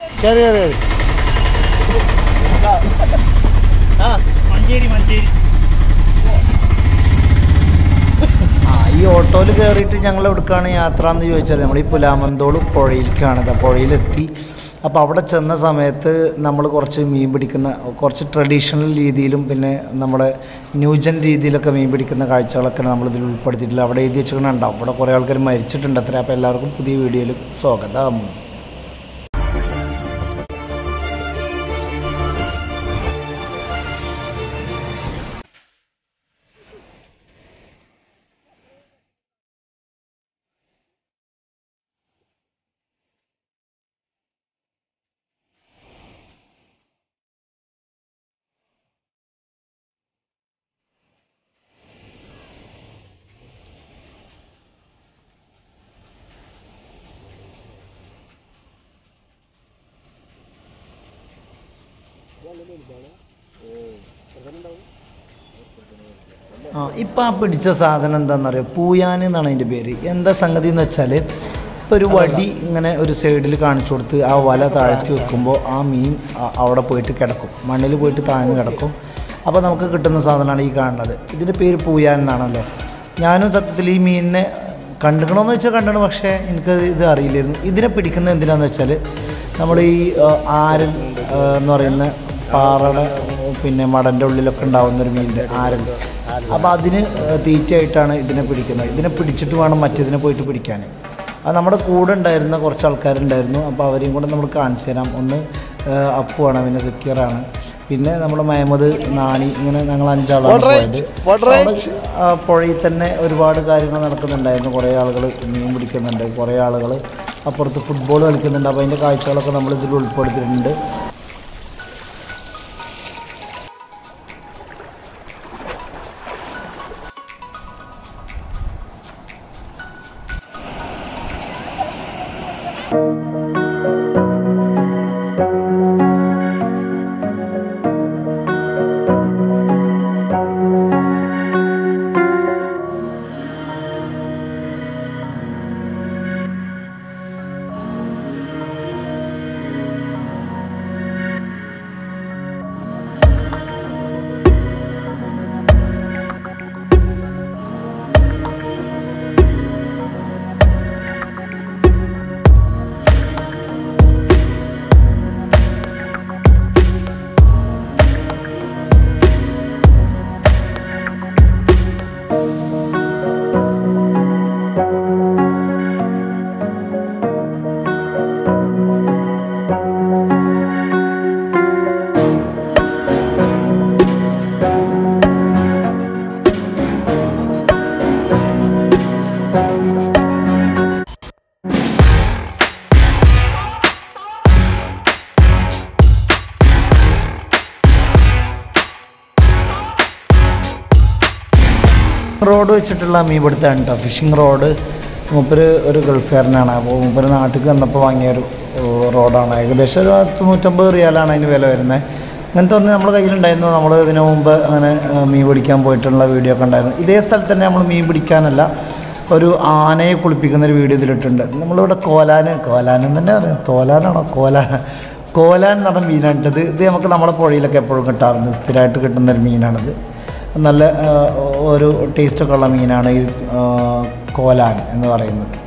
കയറി കയറി കയറി മഞ്ചേരി മഞ്ചേരി ആ ഈ ഓട്ടോയിൽ കയറിയിട്ട് ഞങ്ങൾ എവിടേക്കാണ് യാത്ര എന്ന് ചോദിച്ചാൽ നമ്മൾ ഈ പുലാമന്തോട് പുഴയിലേക്കാണ് ഇതാ പുഴയിലെത്തി അപ്പോൾ അവിടെ ചെന്ന സമയത്ത് നമ്മൾ കുറച്ച് മീൻ പിടിക്കുന്ന കുറച്ച് ട്രഡീഷണൽ രീതിയിലും പിന്നെ നമ്മുടെ ന്യൂജൻ രീതിയിലൊക്കെ മീൻ പിടിക്കുന്ന കാഴ്ചകളൊക്കെ നമ്മൾ ഇതിൽ ഉൾപ്പെടുത്തിയിട്ടില്ല അവിടെ എഴുതി വെച്ചിട്ടുണ്ടാവും അവിടെ കുറേ ആൾക്കാർ മരിച്ചിട്ടുണ്ട് അത്ര അപ്പോൾ എല്ലാവർക്കും പുതിയ വീഡിയോയിൽ സ്വാഗതം ആ ഇപ്പം ആ പിടിച്ച സാധനം എന്താണെന്നറിയോ പൂയാൻ എന്നാണ് അതിൻ്റെ പേര് എന്താ സംഗതി എന്ന് വെച്ചാൽ ഇപ്പോൾ ഒരു വടി ഇങ്ങനെ ഒരു സൈഡിൽ കാണിച്ചു കൊടുത്ത് ആ വല താഴ്ത്തി വെക്കുമ്പോൾ ആ മീൻ ആ- അവിടെ പോയിട്ട് കിടക്കും മണ്ണിൽ പോയിട്ട് താഴ്ന്ന് കിടക്കും അപ്പോൾ നമുക്ക് കിട്ടുന്ന സാധനമാണ് ഈ കാണുന്നത് ഇതിൻ്റെ പേര് പൂയാൻ എന്നാണല്ലോ ഞാനും സത്യത്തിൽ ഈ മീനിനെ കണ്ടുക്കണമെന്ന് വെച്ചാൽ കണ്ടണം പക്ഷേ എനിക്ക് ഇത് അറിയില്ലായിരുന്നു ഇതിനെ പിടിക്കുന്നത് എന്തിനാന്ന് വെച്ചാൽ നമ്മൾ ഈ ആ, ആരൽ ആ, എന്ന് പറയുന്ന പാറയുടെ പിന്നെ മടൻ്റെ ഉള്ളിലൊക്കെ ഉണ്ടാവുന്ന ഒരു മീനിൻ്റെ ആരൽ അപ്പോൾ അതിന് ആ, തീറ്റയായിട്ടാണ് ഇതിനെ പിടിക്കുന്നത് ഇതിനെ പിടിച്ചിട്ട് വേണം മറ്റേതിനെ പോയിട്ട് പിടിക്കാൻ അത് നമ്മുടെ കൂടെ ഉണ്ടായിരുന്ന കുറച്ച് ആൾക്കാരുണ്ടായിരുന്നു അപ്പോൾ അവരെയും കൂടെ നമ്മൾ കാണിച്ചു തരാം ഒന്ന് ആ, അപ്പുവാണ് പിന്നെ സക്കീറാണ് പിന്നെ നമ്മുടെ മഹമ്മദ് നാണി ഇങ്ങനെ ഞങ്ങൾ അഞ്ചാളാണ് പോയത് അവിടെ ആ, പുഴയിൽ തന്നെ ഒരുപാട് കാര്യങ്ങൾ നടക്കുന്നുണ്ടായിരുന്നു കുറേ ആളുകൾ മീൻ പിടിക്കുന്നുണ്ട് കുറേ ആളുകൾ അപ്പുറത്ത് ഫുട്ബോൾ കളിക്കുന്നുണ്ട് അപ്പോൾ അതിൻ്റെ കാഴ്ചകളൊക്കെ നമ്മൾ ഇതിൽ ഉൾപ്പെടുത്തിയിട്ടുണ്ട് റോഡ് വെച്ചിട്ടുള്ള മീൻ പിടുത്തമാണ് കേട്ടോ ഫിഷിംഗ് റോഡ് മൂപ്പര് ഒരു ഗൾഫുകാരനാണ് അപ്പോൾ മൂപ്പര് നാട്ടിൽ വന്നപ്പോൾ വാങ്ങിയൊരു ഓ, റോഡാണ് ഏകദേശം ഒരു പത്ത് നൂറ്റമ്പത് റിയാലാണ് അതിന് വില വരുന്നത് അങ്ങനത്തെ ഒന്ന് നമ്മുടെ കയ്യിലുണ്ടായിരുന്നു നമ്മൾ ഇതിനു മുമ്പ് അങ്ങനെ ആ, മീൻ പിടിക്കാൻ പോയിട്ടുള്ള വീഡിയോ ഒക്കെ ഉണ്ടായിരുന്നു ഇതേ സ്ഥലത്ത് തന്നെ നമ്മൾ മീൻ പിടിക്കാനല്ല ഒരു ആനയെ കുളിപ്പിക്കുന്ന ഒരു വീഡിയോ ഇതിലിട്ടുണ്ട് നമ്മളിവിടെ കോലാന് കോലാൻ എന്ന് തന്നെ പറയും തോലാനാണോ കോലാൻ കോലാൻ എന്ന് പറഞ്ഞ മീനാണിട്ടത് ഇത് നമുക്ക് നമ്മുടെ പുഴയിലൊക്കെ എപ്പോഴും കിട്ടാറുണ്ട് സ്ഥിരമായിട്ട് കിട്ടുന്ന ഒരു മീനാണിത് നല്ല ആ, ഒരു ടേസ്റ്റൊക്കെ ഉള്ള മീനാണ് ഈ ആ, കോലാൻ എന്ന് പറയുന്നത്